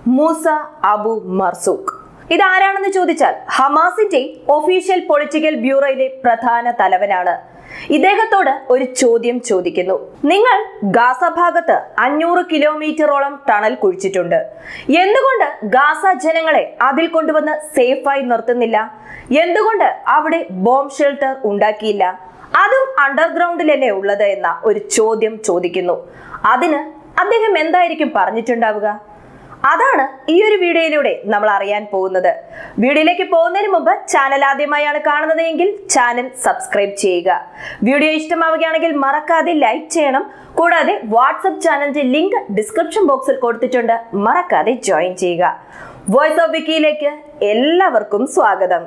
Musa Abu Marzouk ഇതാരാണെന്ന് ചോദിച്ചാൽ ഹമാസിന്റെ official political ബ്യൂറോയിലെ പ്രധാന തലവനാണ് ഇദ്ദേഹത്തോട് ഒരു ചോദ്യം ചോദിക്കുന്നു നിങ്ങൾ ഗാസ ഭാഗത്ത് അഞ്ഞൂറ് കിലോമീറ്ററോളം ടണൽ കുഴിച്ചിട്ടുണ്ട് എന്തുകൊണ്ട് ഗാസ ജനങ്ങളെ അതിൽ കൊണ്ടുവന്ന് സേഫായി നിർത്തുന്നില്ല എന്തുകൊണ്ട് അവിടെ ബോംബ് ഷെൽട്ടർ ഉണ്ടാക്കിയില്ല അതും അണ്ടർഗ്രൗണ്ടിലല്ലേ ഉള്ളത് എന്ന ഒരു ചോദ്യം ചോദിക്കുന്നു അതിന് അദ്ദേഹം എന്തായിരിക്കും പറഞ്ഞിട്ടുണ്ടാവുക അതാണ് ഈ ഒരു വീഡിയോയിലൂടെ നമ്മൾ അറിയാൻ പോകുന്നത് വീഡിയോയിലേക്ക് പോകുന്നതിന് മുമ്പ് ചാനൽ ആദ്യമായാണ് കാണുന്നത് എങ്കിൽ ചാനൽ സബ്സ്ക്രൈബ് ചെയ്യുക വീഡിയോ ഇഷ്ടമാവുകയാണെങ്കിൽ മറക്കാതെ ലൈക്ക് ചെയ്യണം കൂടാതെ വാട്സപ്പ് ചാനലിന്റെ ലിങ്ക് ഡിസ്ക്രിപ്ഷൻ ബോക്സിൽ കൊടുത്തിട്ടുണ്ട് മറക്കാതെ ജോയിൻ ചെയ്യുക വോയിസ് ഓഫ് വിക്കിയിലേക്ക് എല്ലാവർക്കും സ്വാഗതം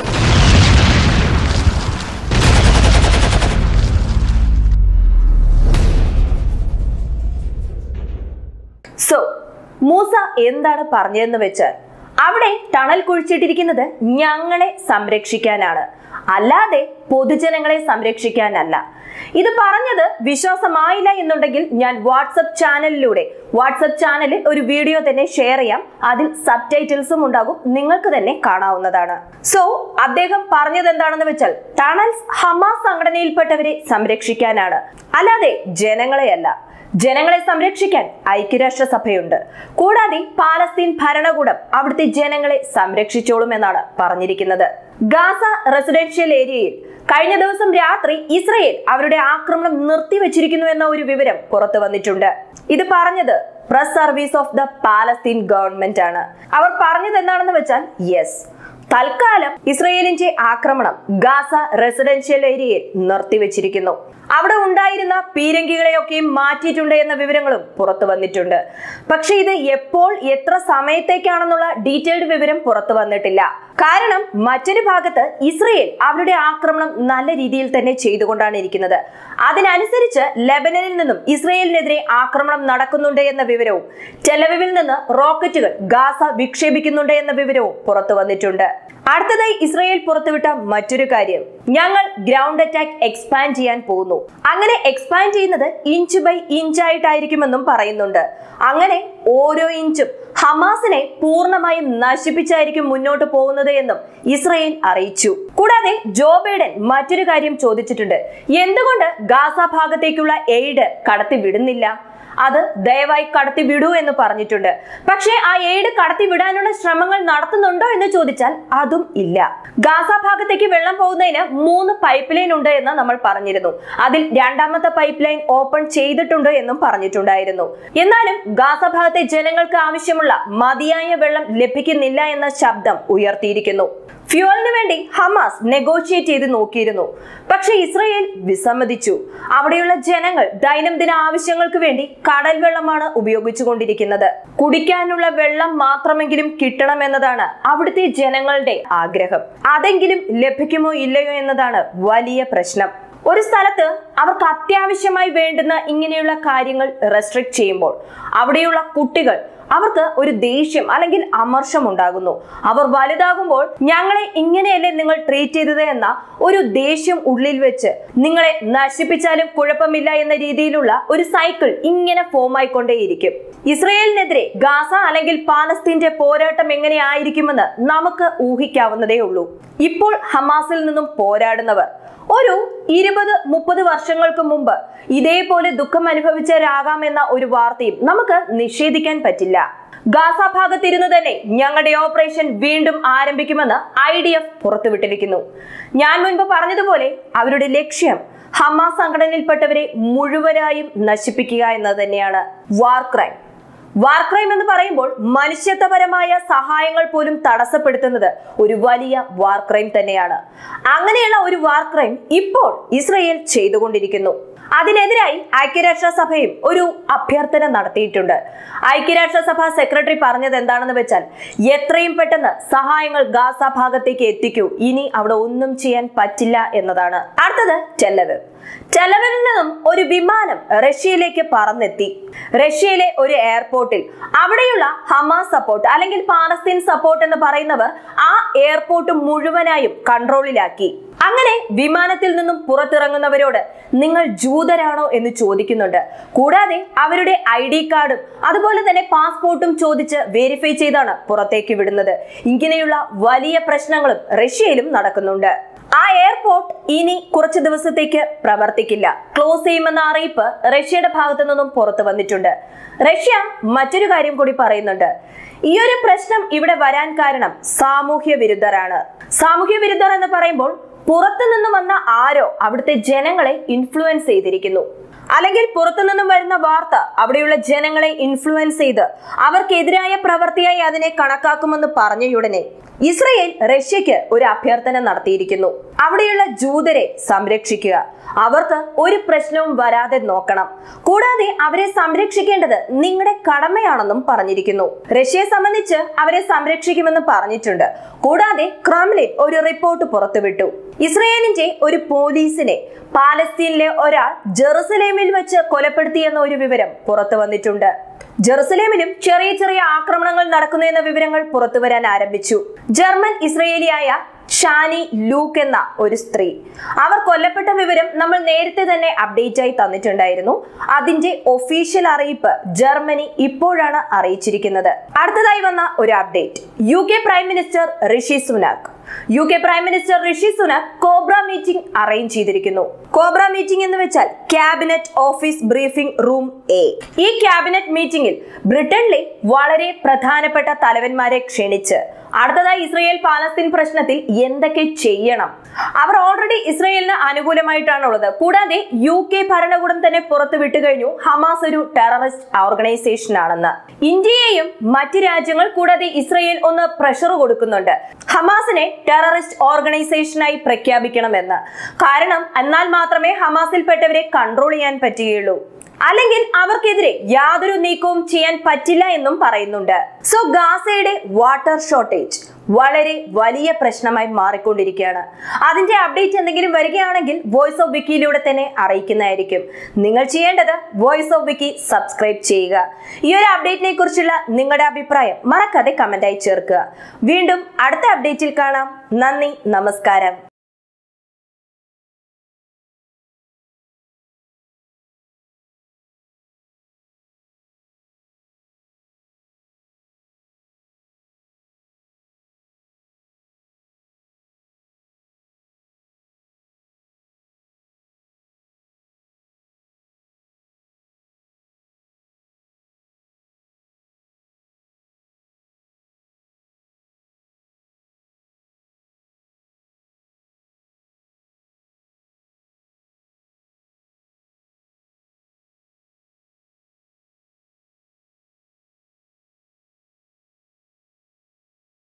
സോ മൂസ എന്താണ് പറഞ്ഞതെന്ന് വെച്ചാൽ അവിടെ ടണൽ കുഴിച്ചിട്ടിരിക്കുന്നത് ഞങ്ങളെ സംരക്ഷിക്കാനാണ് അല്ലാതെ പൊതുജനങ്ങളെ സംരക്ഷിക്കാനല്ല ഇത് പറഞ്ഞത് വിശ്വാസമായില്ല എന്നുണ്ടെങ്കിൽ ഞാൻ വാട്സപ്പ് ചാനലിലൂടെ വാട്സപ്പ് ചാനലിൽ ഒരു വീഡിയോ തന്നെ ഷെയർ ചെയ്യാം അതിൽ സബ് ടൈറ്റിൽസും ഉണ്ടാകും നിങ്ങൾക്ക് തന്നെ കാണാവുന്നതാണ് സോ അദ്ദേഹം പറഞ്ഞത് എന്താണെന്ന് വെച്ചാൽ ടണൽസ് ഹമാസ് സംഘടനയിൽപ്പെട്ടവരെ സംരക്ഷിക്കാനാണ് അല്ലാതെ ജനങ്ങളെയല്ല ജനങ്ങളെ സംരക്ഷിക്കാൻ ഐക്യരാഷ്ട്രസഭയുണ്ട് കൂടാതെ പാലസ്തീൻ ഭരണകൂടം അവിടുത്തെ ജനങ്ങളെ സംരക്ഷിച്ചോളും എന്നാണ് പറഞ്ഞിരിക്കുന്നത് ഗാസ റെസിഡൻഷ്യൽ ഏരിയയിൽ കഴിഞ്ഞ ദിവസം രാത്രി ഇസ്രയേൽ അവരുടെ ആക്രമണം നിർത്തിവെച്ചിരിക്കുന്നു എന്ന ഒരു വിവരം പുറത്തു വന്നിട്ടുണ്ട് ഇത് പറഞ്ഞത് press service of the Palestine government ആണ് അവർ പറഞ്ഞത് എന്താണെന്ന് വെച്ചാൽ യെസ് തൽക്കാലം ഇസ്രയേലിന്റെ ആക്രമണം ഗാസ റെസിഡൻഷ്യൽ ഏരിയയിൽ നിർത്തിവെച്ചിരിക്കുന്നു അവിടെ ഉണ്ടായിരുന്ന പീരങ്കികളെയൊക്കെയും മാറ്റിയിട്ടുണ്ട് എന്ന വിവരങ്ങളും പുറത്തു വന്നിട്ടുണ്ട് പക്ഷെ ഇത് എപ്പോൾ എത്ര സമയത്തേക്കാണെന്നുള്ള ഡീറ്റെയിൽഡ് വിവരം പുറത്തു വന്നിട്ടില്ല കാരണം മറ്റൊരു ഭാഗത്ത് ഇസ്രയേൽ അവരുടെ ആക്രമണം നല്ല രീതിയിൽ തന്നെ ചെയ്തുകൊണ്ടാണ് ഇരിക്കുന്നത് അതിനനുസരിച്ച് ലെബനനിൽ നിന്നും ഇസ്രയേലിനെതിരെ ആക്രമണം നടക്കുന്നുണ്ട് എന്ന വിവരവും ടെലവിവിൽ നിന്ന് റോക്കറ്റുകൾ ഗാസ വിക്ഷേപിക്കുന്നുണ്ട് എന്ന വിവരവും പുറത്തു വന്നിട്ടുണ്ട് അടുത്തതായി ഇസ്രയേൽ പുറത്തുവിട്ട മറ്റൊരു കാര്യം ഞങ്ങൾ ഗ്രൗണ്ട് അറ്റാക്ക് എക്സ്പാൻഡ് ചെയ്യാൻ പോകുന്നു അങ്ങനെ എക്സ്പാൻഡ് ചെയ്യുന്നത് ഇഞ്ച് ബൈ ഇഞ്ച് ആയിട്ടായിരിക്കുമെന്നും പറയുന്നുണ്ട് അങ്ങനെ ഓരോ ഇഞ്ചും ഹമാസിനെ പൂർണ്ണമായും നശിപ്പിച്ചായിരിക്കും മുന്നോട്ട് പോകുന്നത് എന്നും ഇസ്രയേൽ അറിയിച്ചു കൂടാതെ ജോ ബൈഡൻ മറ്റൊരു കാര്യം ചോദിച്ചിട്ടുണ്ട് എന്തുകൊണ്ട് ഗാസ ഭാഗത്തേക്കുള്ള എയ്ഡ് കടത്തി വിടുന്നില്ല അത് ദയവായി കടത്തി വിടൂ എന്ന് പറഞ്ഞിട്ടുണ്ട് പക്ഷേ ആ എയ്ഡ് കടത്തി വിടാനുള്ള ശ്രമങ്ങൾ നടത്തുന്നുണ്ടോ എന്ന് ചോദിച്ചാൽ അതും ഇല്ല ഗാസ ഭാഗത്തേക്ക് വെള്ളം പോകുന്നതിന് മൂന്ന് പൈപ്പ് ലൈൻ ഉണ്ട് എന്ന് നമ്മൾ പറഞ്ഞിരുന്നു അതിൽ രണ്ടാമത്തെ പൈപ്പ് ലൈൻ ഓപ്പൺ ചെയ്തിട്ടുണ്ട് എന്നും പറഞ്ഞിട്ടുണ്ടായിരുന്നു എന്നാലും ഗാസ ഭാഗത്തെ ജനങ്ങൾക്ക് ആവശ്യമുള്ള മതിയായ വെള്ളം ലഭിക്കുന്നില്ല എന്ന ശബ്ദം ഉയർത്തിയിരിക്കുന്നു ഫ്യൂവലിന് വേണ്ടി ഹമാസ് നെഗോഷിയേറ്റ് ചെയ്ത് നോക്കിയിരുന്നു പക്ഷെ ഇസ്രയേൽ വിസമ്മതിച്ചു അവിടെയുള്ള ജനങ്ങൾ ദൈനംദിന ആവശ്യങ്ങൾക്ക് വേണ്ടി കടൽ വെള്ളമാണ് ഉപയോഗിച്ചുകൊണ്ടിരിക്കുന്നത് കുടിക്കാനുള്ള വെള്ളം മാത്രമെങ്കിലും കിട്ടണമെന്നതാണ് അവിടുത്തെ ജനങ്ങളുടെ ആഗ്രഹം അതെങ്കിലും ലഭിക്കുമോ ഇല്ലയോ എന്നതാണ് വലിയ പ്രശ്നം ഒരു സ്ഥലത്ത് അവർക്ക് അത്യാവശ്യമായി വേണ്ടുന്ന ഇങ്ങനെയുള്ള കാര്യങ്ങൾ റെസ്ട്രിക്ട് ചെയ്യുമ്പോൾ അവിടെയുള്ള കുട്ടികൾ അവർക്ക് ഒരു ദേഷ്യം അല്ലെങ്കിൽ അമർഷം ഉണ്ടാകുന്നു അവർ വലുതാകുമ്പോൾ ഞങ്ങളെ ഇങ്ങനെയല്ലേ നിങ്ങൾ ട്രീറ്റ് ചെയ്തത് എന്ന ഒരു ദേഷ്യം ഉള്ളിൽ വെച്ച് നിങ്ങളെ നശിപ്പിച്ചാലും കുഴപ്പമില്ല എന്ന രീതിയിലുള്ള ഒരു സൈക്കിൾ ഇങ്ങനെ ഫോം ആയിക്കൊണ്ടേയിരിക്കും ഇസ്രയേലിനെതിരെ ഗാസ അല്ലെങ്കിൽ പാലസ്തീന്റെ പോരാട്ടം എങ്ങനെയായിരിക്കുമെന്ന് നമുക്ക് ഊഹിക്കാവുന്നതേ ഉള്ളൂ ഇപ്പോൾ ഹമാസിൽ നിന്നും പോരാടുന്നവർ ഒരു ഇരുപത് മുപ്പത് വർഷങ്ങൾക്ക് മുമ്പ് ഇതേപോലെ ദുഃഖം അനുഭവിച്ചവരാകാമെന്ന ഒരു വാർത്തയും നമുക്ക് നിഷേധിക്കാൻ പറ്റില്ല ഗാസ ഭാഗത്തിരുന്ന് തന്നെ ഞങ്ങളുടെ ഓപ്പറേഷൻ വീണ്ടും ആരംഭിക്കുമെന്ന് ഐ ഡി എഫ് പുറത്തുവിട്ടിരിക്കുന്നു ഞാൻ മുൻപ് പറഞ്ഞതുപോലെ അവരുടെ ലക്ഷ്യം ഹമാസ് സംഘടനയിൽപ്പെട്ടവരെ മുഴുവനായും നശിപ്പിക്കുക എന്നത് തന്നെയാണ് വാർ ക്രൈം വാർ ക്രൈം എന്ന് പറയുമ്പോൾ മനുഷ്യത്വപരമായ സഹായങ്ങൾ പോലും തടസ്സപ്പെടുത്തുന്നത് ഒരു വലിയ വാർ ക്രൈം തന്നെയാണ് അങ്ങനെയുള്ള ഒരു വാർ ക്രൈം ഇപ്പോൾ ഇസ്രയേൽ ചെയ്തുകൊണ്ടിരിക്കുന്നു അതിനെതിരായി ഐക്യരാഷ്ട്രസഭയും ഒരു അഭ്യർത്ഥന നടത്തിയിട്ടുണ്ട് ഐക്യരാഷ്ട്രസഭ സെക്രട്ടറി പറഞ്ഞത് എന്താണെന്ന് വെച്ചാൽ എത്രയും പെട്ടെന്ന് സഹായങ്ങൾ ഗാസ ഭാഗത്തേക്ക് എത്തിക്കൂ ഇനി അവിടെ ഒന്നും ചെയ്യാൻ പറ്റില്ല എന്നതാണ് അടുത്തത് ടെല്ലവ് ടെലവിൽ നിന്നും ഒരു വിമാനം റഷ്യയിലേക്ക് പറന്നെത്തി റഷ്യയിലെ ഒരു എയർപോർട്ടിൽ അവിടെയുള്ള ഹമാസ് സപ്പോർട്ട് അല്ലെങ്കിൽ പാലസ്തീൻ സപ്പോർട്ട് എന്ന് പറയുന്നവർ ആ എയർപോർട്ട് മുഴുവനായും കൺട്രോളിലാക്കി അങ്ങനെ വിമാനത്തിൽ നിന്നും പുറത്തിറങ്ങുന്നവരോട് നിങ്ങൾ ജൂതരാണോ എന്ന് ചോദിക്കുന്നുണ്ട് കൂടാതെ അവരുടെ ഐ ഡി കാർഡും അതുപോലെ തന്നെ പാസ്പോർട്ടും ചോദിച്ച് വെരിഫൈ ചെയ്താണ് പുറത്തേക്ക് വിടുന്നത് ഇങ്ങനെയുള്ള വലിയ പ്രശ്നങ്ങളും റഷ്യയിലും നടക്കുന്നുണ്ട് ആ എയർപോർട്ട് ഇനി കുറച്ച് ദിവസത്തേക്ക് പ്രവർത്തിക്കില്ല ക്ലോസ് ചെയ്യുമെന്ന അറിയിപ്പ് റഷ്യയുടെ ഭാഗത്തു നിന്നും പുറത്തു വന്നിട്ടുണ്ട് റഷ്യ മറ്റൊരു കാര്യം കൂടി പറയുന്നുണ്ട് ഈ ഒരു പ്രശ്നം ഇവിടെ വരാൻ കാരണം സാമൂഹ്യ വിരുദ്ധരാണ് സാമൂഹ്യ വിരുദ്ധർ എന്ന് പറയുമ്പോൾ പുറത്തു നിന്നും വന്ന ആരോ അവിടുത്തെ ജനങ്ങളെ ഇൻഫ്ലുവൻസ് ചെയ്തിരിക്കുന്നു അല്ലെങ്കിൽ പുറത്തു നിന്നും വരുന്ന വാർത്ത അവിടെയുള്ള ജനങ്ങളെ ഇൻഫ്ലുവൻസ് ചെയ്ത് അവർക്കെതിരായ പ്രവൃത്തിയായി അതിനെ കണക്കാക്കുമെന്ന് പറഞ്ഞയുടനെ ഇസ്രയേൽ റഷ്യക്ക് ഒരു അഭ്യർത്ഥന നടത്തിയിരിക്കുന്നു അവിടെയുള്ള ജൂതരെ സംരക്ഷിക്കുക അവർക്ക് ഒരു പ്രശ്നവും വരാതെ നോക്കണം കൂടാതെ അവരെ സംരക്ഷിക്കേണ്ടത് നിങ്ങളുടെ കടമയാണെന്നും പറഞ്ഞിരിക്കുന്നു റഷ്യയെ സംബന്ധിച്ച് അവരെ സംരക്ഷിക്കുമെന്ന് പറഞ്ഞിട്ടുണ്ട് കൂടാതെ ക്രംലിൻ ഒരു റിപ്പോർട്ട് പുറത്തുവിട്ടു ഇസ്രയേലിന്റെ ഒരു പോലീസിനെ പാലസ്തീനിലെ ഒരാൾ ജെറുസലേമിൽ വെച്ച് കൊലപ്പെടുത്തിയെന്ന ഒരു വിവരം പുറത്തു വന്നിട്ടുണ്ട് ജെറുസലേമിലും ചെറിയ ചെറിയ ആക്രമണങ്ങൾ നടക്കുന്നു എന്ന വിവരങ്ങൾ പുറത്തു വരാൻ ആരംഭിച്ചു ജർമ്മൻ ഇസ്രയേലിയായ ഷാനി ലൂക്ക് എന്ന ഒരു സ്ത്രീ അവർ കൊല്ലപ്പെട്ട വിവരം നമ്മൾ നേരത്തെ തന്നെ അപ്ഡേറ്റ് ആയി തന്നിട്ടുണ്ടായിരുന്നു അതിന്റെ ഒഫീഷ്യൽ അറിയിപ്പ് ജർമ്മനി ഇപ്പോഴാണ് അറിയിച്ചിരിക്കുന്നത് അടുത്തതായി വന്ന ഒരു update U K prime minister Rishi Sunak U K prime minister Rishi Sunak Cobra meeting arrange ചെയ്തിരിക്കുന്നു കോബ്ര മീറ്റിംഗ് എന്ന് വെച്ചാൽ cabinet office briefing room A ഈ ക്യാബിനറ്റ് മീറ്റിംഗിൽ ബ്രിട്ടനിലെ വളരെ പ്രധാനപ്പെട്ട തലവന്മാരെ ക്ഷണിച്ച് അടുത്തതായി ഇസ്രയേൽ പാലസ്തീൻ പ്രശ്നത്തിൽ എന്തൊക്കെ ചെയ്യണം അവർ ഓൾറെഡി ഇസ്രയേലിന് അനുകൂലമായിട്ടാണ് ഉള്ളത് കൂടാതെ യു കെ ഭരണകൂടം തന്നെ പുറത്തു വിട്ടുകഴിഞ്ഞു ഹമാസ് ഒരു ടെററിസ്റ്റ് ഓർഗനൈസേഷൻ ആണെന്ന് ഇന്ത്യയെയും മറ്റ് രാജ്യങ്ങൾ കൂടാതെ ഇസ്രയേൽ ഒന്ന് പ്രഷർ കൊടുക്കുന്നുണ്ട് ഹമാസിനെ ടെററിസ്റ്റ് ഓർഗനൈസേഷനായി പ്രഖ്യാപിക്കണമെന്ന് കാരണം എന്നാൽ മാത്രമേ ഹമാസിൽപ്പെട്ടവരെ കൺട്രോൾ ചെയ്യാൻ പറ്റുകയുള്ളൂ അല്ലെങ്കിൽ അവർക്കെതിരെ യാതൊരു നീക്കവും ചെയ്യാൻ പറ്റില്ല എന്നും പറയുന്നുണ്ട് സോ ഗാസയുടെ വാട്ടർ ഷോർട്ടേജ് വളരെ വലിയ പ്രശ്നമായി മാറിക്കൊണ്ടിരിക്കുകയാണ് അതിന്റെ അപ്ഡേറ്റ് എന്തെങ്കിലും വരികയാണെങ്കിൽ വോയിസ് ഓഫ് വിക്കിയിലൂടെ തന്നെ അറിയിക്കുന്നതായിരിക്കും നിങ്ങൾ ചെയ്യേണ്ടത് വോയിസ് ഓഫ് വിക്കി സബ്സ്ക്രൈബ് ചെയ്യുക ഈ ഒരു അപ്ഡേറ്റിനെ കുറിച്ചുള്ള നിങ്ങളുടെ അഭിപ്രായം മറക്കാതെ കമന്റായി ചേർക്കുക വീണ്ടും അടുത്ത അപ്ഡേറ്റിൽ കാണാം നന്ദി നമസ്കാരം